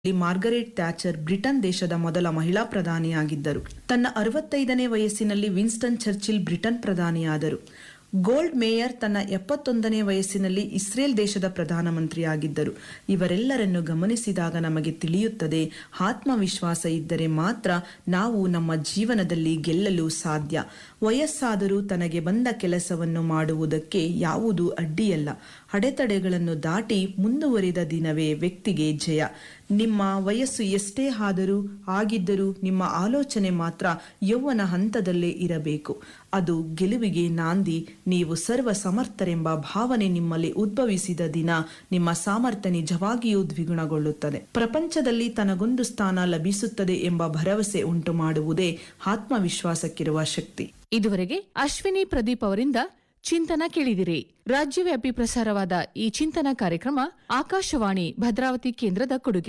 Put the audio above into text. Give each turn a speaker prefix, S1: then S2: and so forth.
S1: ಲಿ Margaret Thatcher Britain ದೇಶದ ಮೊದಲ ಮಹಿಳಾ ಪ್ರಧಾನಿಯಾಗಿದ್ದರು ತನ್ನ ಅರವತ್ತೈದನೇ ವಯಸ್ಸಿನಲ್ಲಿ ವಿನ್ಸ್ಟನ್ ಚರ್ಚಿಲ್ ಬ್ರಿಟನ್ ಪ್ರಧಾನಿಯಾದರು ಗೋಲ್ಡ್ ಮೇಯರ್ ತನ್ನ ಎಪ್ಪತ್ತೊಂದನೇ ವಯಸ್ಸಿನಲ್ಲಿ ಇಸ್ರೇಲ್ ದೇಶದ ಪ್ರಧಾನಮಂತ್ರಿಯಾಗಿದ್ದರು ಇವರೆಲ್ಲರನ್ನು ಗಮನಿಸಿದಾಗ ನಮಗೆ ತಿಳಿಯುತ್ತದೆ ಆತ್ಮವಿಶ್ವಾಸ ಇದ್ದರೆ ಮಾತ್ರ ನಾವು ನಮ್ಮ ಜೀವನದಲ್ಲಿ ಗೆಲ್ಲಲು ಸಾಧ್ಯ ವಯಸ್ಸಾದರೂ ತನಗೆ ಬಂದ ಕೆಲಸವನ್ನು ಮಾಡುವುದಕ್ಕೆ ಯಾವುದೂ ಅಡ್ಡಿಯಲ್ಲ ಅಡೆತಡೆಗಳನ್ನು ದಾಟಿ ಮುಂದುವರಿದ ದಿನವೇ ವ್ಯಕ್ತಿಗೆ ಜಯ ನಿಮ್ಮ ವಯಸ್ಸು ಎಷ್ಟೇ ಆದರೂ ಆಗಿದ್ದರೂ ನಿಮ್ಮ ಆಲೋಚನೆ ಮಾತ್ರ ಯೌವನ ಹಂತದಲ್ಲೇ ಇರಬೇಕು ಅದು ಗೆಲುವಿಗೆ ನಾಂದಿ ನೀವು ಸರ್ವ ಸಮರ್ಥರೆಂಬ ಭಾವನೆ ನಿಮ್ಮಲ್ಲಿ ಉದ್ಭವಿಸಿದ ದಿನ ನಿಮ್ಮ ಸಾಮರ್ಥ್ಯ ನಿಜವಾಗಿಯೂ ದ್ವಿಗುಣಗೊಳ್ಳುತ್ತದೆ ಪ್ರಪಂಚದಲ್ಲಿ ತನಗೊಂದು ಸ್ಥಾನ ಲಭಿಸುತ್ತದೆ ಎಂಬ ಭರವಸೆ ಉಂಟು ಮಾಡುವುದೇ ಆತ್ಮವಿಶ್ವಾಸಕ್ಕಿರುವ ಶಕ್ತಿ
S2: ಇದುವರೆಗೆ ಅಶ್ವಿನಿ ಪ್ರದೀಪ್ ಅವರಿಂದ ಚಿಂತನ ಕೇಳಿದಿರಿ ರಾಜ್ಯವ್ಯಾಪಿ ಪ್ರಸಾರವಾದ ಈ ಚಿಂತನ ಕಾರ್ಯಕ್ರಮ ಆಕಾಶವಾಣಿ ಭದ್ರಾವತಿ ಕೇಂದ್ರದ ಕೊಡುಗೆ